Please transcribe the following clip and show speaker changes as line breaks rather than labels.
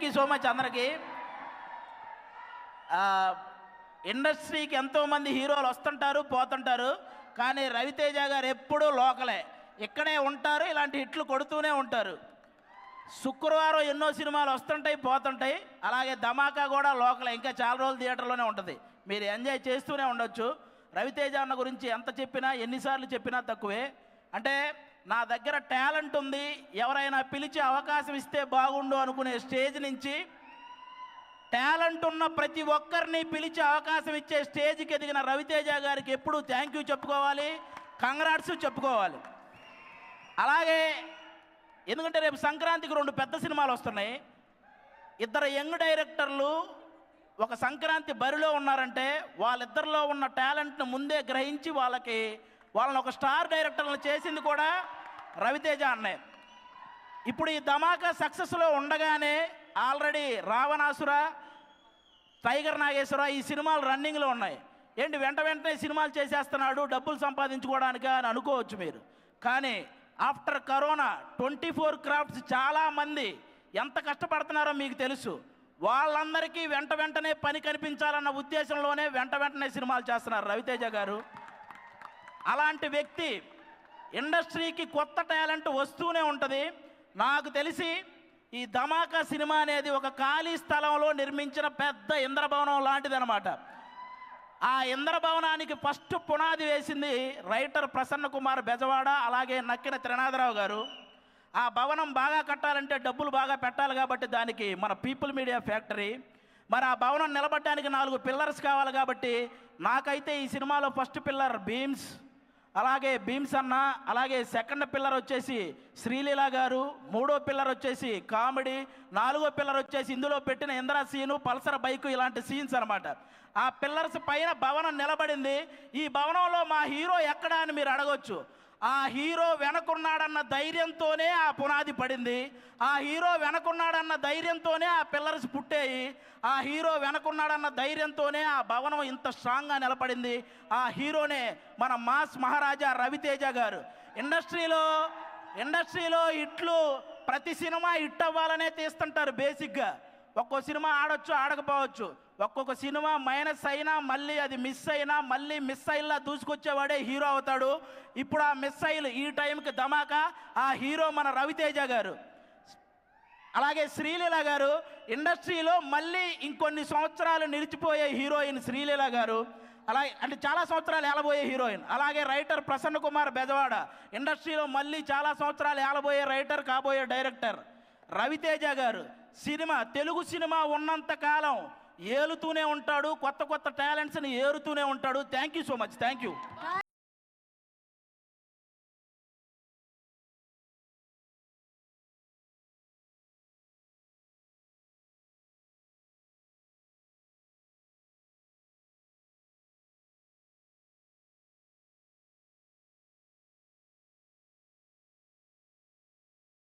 thank you so much అందరికీ ఆ, ఇండస్ట్రీకి ఎంతోమంది హీరోలు వస్తుంటారు పోతుంటారు కానీ రవితేజ గారు ఎప్పుడూ లోకలే ఇక్కడే ఉంటారు ఇలాంటి హిట్లు కొడుతూనే ఉంటారు శుక్రవారం ఎన్నో సినిమాలు వస్తుంటాయి పోతుంటాయి అలాగే ధమాకా కూడా లోకలే ఇంకా చాలా రోజులు థియేటర్లోనే ఉంటుంది మీరు ఎంజాయ్ చేస్తూనే ఉండొచ్చు రవితేజ అన్న గురించి ఎంత చెప్పినా ఎన్నిసార్లు చెప్పినా తక్కువే అంటే నా దగ్గర టాలెంట్ ఉంది ఎవరైనా పిలిచి అవకాశం ఇస్తే బాగుండు అనుకునే స్టేజ్ నుంచి టాలెంట్ ఉన్న ప్రతి ఒక్కరిని పిలిచి అవకాశం ఇచ్చే స్టేజ్కి ఎదిగిన రవితేజ గారికి ఎప్పుడూ థ్యాంక్ యూ చెప్పుకోవాలి కంగ్రాట్స్ చెప్పుకోవాలి అలాగే ఎందుకంటే రేపు సంక్రాంతికి రెండు పెద్ద సినిమాలు వస్తున్నాయి ఇద్దరు యంగ్ డైరెక్టర్లు ఒక సంక్రాంతి బరిలో ఉన్నారంటే వాళ్ళిద్దరిలో ఉన్న టాలెంట్ను ముందే గ్రహించి వాళ్ళకి వాళ్ళని ఒక స్టార్ డైరెక్టర్లను చేసింది కూడా రవితేజ అన్నే ఇప్పుడు ఈ ధమాకా సక్సెస్లో ఉండగానే ఆల్రెడీ రావణాసుర టైగర్ నాగేశ్వర ఈ సినిమాలు రన్నింగ్లో ఉన్నాయి ఏంటి వెంట వెంటనే సినిమాలు చేసేస్తున్నాడు డబ్బులు సంపాదించుకోవడానికి అని అనుకోవచ్చు మీరు కానీ after corona twenty four crafts చాలామంది ఎంత కష్టపడుతున్నారో మీకు తెలుసు వాళ్ళందరికీ వెంట వెంటనే పని కనిపించాలన్న ఉద్దేశంలోనే వెంట వెంటనే సినిమాలు చేస్తున్నారు రవితేజ గారు అలాంటి వ్యక్తి ఇండస్ట్రీకి కొత్త టాలెంట్ వస్తూనే ఉంటుంది నాకు తెలిసి ఈ ధమాకా సినిమా అనేది ఒక ఖాళీ స్థలంలో నిర్మించిన పెద్ద ఇంద్రభవనం లాంటిదన్నమాట ఆ ఇంద్రభవనానికి ఫస్ట్ పునాది వేసింది రైటర్ ప్రసన్న కుమార్ బెజవాడ అలాగే నక్కిన త్రినాథరావు గారు ఆ భవనం బాగా కట్టాలంటే డబ్బులు బాగా పెట్టాలి కాబట్టి దానికి మన పీపుల్ మీడియా ఫ్యాక్టరీ మరి ఆ భవనం నిలబడడానికి నాలుగు పిల్లర్స్ కావాలి కాబట్టి నాకైతే ఈ సినిమాలో ఫస్ట్ పిల్లర్ బీమ్స్ అలాగే భీమ్స్ అన్న అలాగే సెకండ్ పిల్లర్ వచ్చేసి శ్రీలీల గారు మూడో పిల్లర్ వచ్చేసి కామెడీ నాలుగో పిల్లర్ వచ్చేసి ఇందులో పెట్టిన ఇంద్రా సీను పల్సర్ బైక్ ఇలాంటి సీన్స్ అన్నమాట ఆ పిల్లర్స్ పైన భవనం నిలబడింది ఈ భవనంలో మా హీరో ఎక్కడా అని మీరు అడగొచ్చు ఆ హీరో వెనకున్నాడన్న ధైర్యంతోనే ఆ పునాది పడింది ఆ హీరో వెనకున్నాడన్న ధైర్యంతోనే ఆ పిల్లర్స్ పుట్టాయి ఆ హీరో వెనకున్నాడన్న ధైర్యంతోనే ఆ భవనం ఇంత స్ట్రాంగ్గా నిలబడింది ఆ హీరోనే మన మాస్ మహారాజా రవితేజ గారు ఇండస్ట్రీలో ఇండస్ట్రీలో ఇట్లు ప్రతి సినిమా హిట్ అవ్వాలనే తీస్తుంటారు బేసిక్గా ఒక్కో సినిమా ఆడొచ్చు ఆడకపోవచ్చు ఒక్కొక్క సినిమా మైనస్ అయినా మళ్ళీ అది మిస్ అయినా మళ్ళీ మిస్ అయిల్లా దూసుకొచ్చేవాడే హీరో అవుతాడు ఇప్పుడు ఆ మిస్ అయిల్ ఈ టైంకి ధమాకా ఆ హీరో మన రవితేజ గారు అలాగే శ్రీలీల గారు ఇండస్ట్రీలో మళ్ళీ ఇంకొన్ని సంవత్సరాలు నిలిచిపోయే హీరోయిన్ శ్రీలీల గారు అలాగే అంటే చాలా సంవత్సరాలు ఏలబోయే హీరోయిన్ అలాగే రైటర్ ప్రసన్న కుమార్ బెజవాడ ఇండస్ట్రీలో మళ్ళీ చాలా సంవత్సరాలు ఏలబోయే రైటర్ కాబోయే director Ravi Teja garu cinema Telugu cinema ఉన్నంత కాలం ఏలుతూనే ఉంటాడు కొత్త కొత్త టాలెంట్స్ని ఏరుతూనే ఉంటాడు thank you so much thank you